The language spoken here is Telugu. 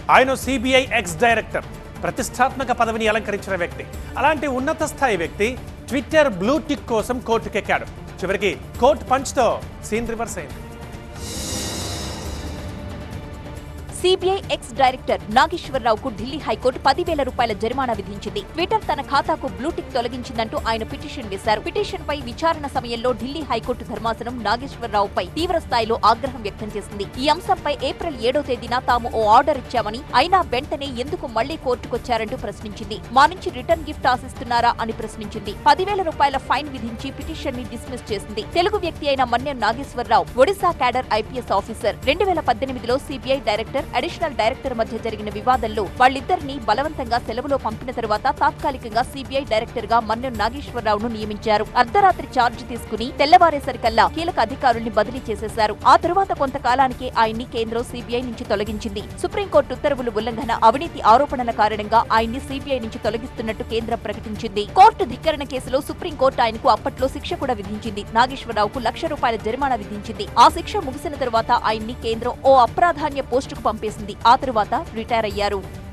ఆయన సిబిఐ ఎక్స్ డైరెక్టర్ ప్రతిష్టాత్మక పదవిని అలంకరించిన వ్యక్తి అలాంటి ఉన్నత స్థాయి వ్యక్తి ట్విట్టర్ బ్లూ టిక్ కోసం కోర్టుకెక్కాడు చివరికి కోర్టు పంచ్తో సీన్ రివర్స్ అయింది సిబిఐ ఎక్స్ డైరెక్టర్ నాగేశ్వరరావుకు ఢిల్లీ హైకోర్టు పదివేల రూపాయల జరిమానా విధించింది ట్విట్టర్ తన ఖాతాకు బ్లూటిక్ తొలగించిందంటూ ఆయన పిటిషన్ వేశారు పిటిషన్ పై విచారణ సమయంలో ఢిల్లీ హైకోర్టు ధర్మాసనం నాగేశ్వరరావుపై తీవ్ర స్థాయిలో ఆగ్రహం వ్యక్తం చేసింది ఈ అంశంపై ఏప్రిల్ ఏడో తేదీన తాము ఓ ఆర్డర్ ఇచ్చామని అయినా వెంటనే ఎందుకు మళ్లీ కోర్టుకొచ్చారంటూ ప్రశ్నించింది మా నుంచి రిటర్న్ గిఫ్ట్ ఆశిస్తున్నారా అని ప్రశ్నించింది పదివేల రూపాయల ఫైన్ విధించి పిటిషన్ ని డిస్మిస్ చేసింది తెలుగు వ్యక్తి అయిన Manyam Nageswara Rao Odisha cadre IPS officer రెండు వేల పద్దెనిమిదిలో సిబిఐ డైరెక్టర్ అడిషనల్ డైరెక్టర్ మధ్య జరిగిన వివాదంలో వాళ్ళిద్దరిని బలవంతంగా సెలవులో పంపిన తరువాత తాత్కాలికంగా సిబిఐ డైరెక్టర్ గా మన్యం నాగేశ్వరరావును నియమించారు అర్ధరాత్రి ఛార్జ్ తీసుకుని తెల్లవారేసరికల్లా కీలక అధికారుల్ని బదిలీ చేసేశారు ఆ తరువాత కొంతకాలానికే ఆయన్ని కేంద్రం సిబిఐ నుంచి తొలగించింది సుప్రీంకోర్టు ఉత్తర్వులు ఉల్లంఘన అవినీతి ఆరోపణల కారణంగా ఆయన్ని సిబిఐ నుంచి తొలగిస్తున్నట్టు కేంద్రం ప్రకటించింది కోర్టు ధిక్కరణ కేసులో సుప్రీంకోర్టు ఆయనకు అప్పట్లో శిక్ష కూడా విధించింది నాగేశ్వరరావుకు లక్ష రూపాయల జరిమానా విధించింది ఆ శిక్ష ముగిసిన తరువాత ఆయన్ని కేంద్రం ఓ అప్రాధాన్య పోస్టుకు పంపేసింది ఆ తరువాత రిటైర్ అయ్యారు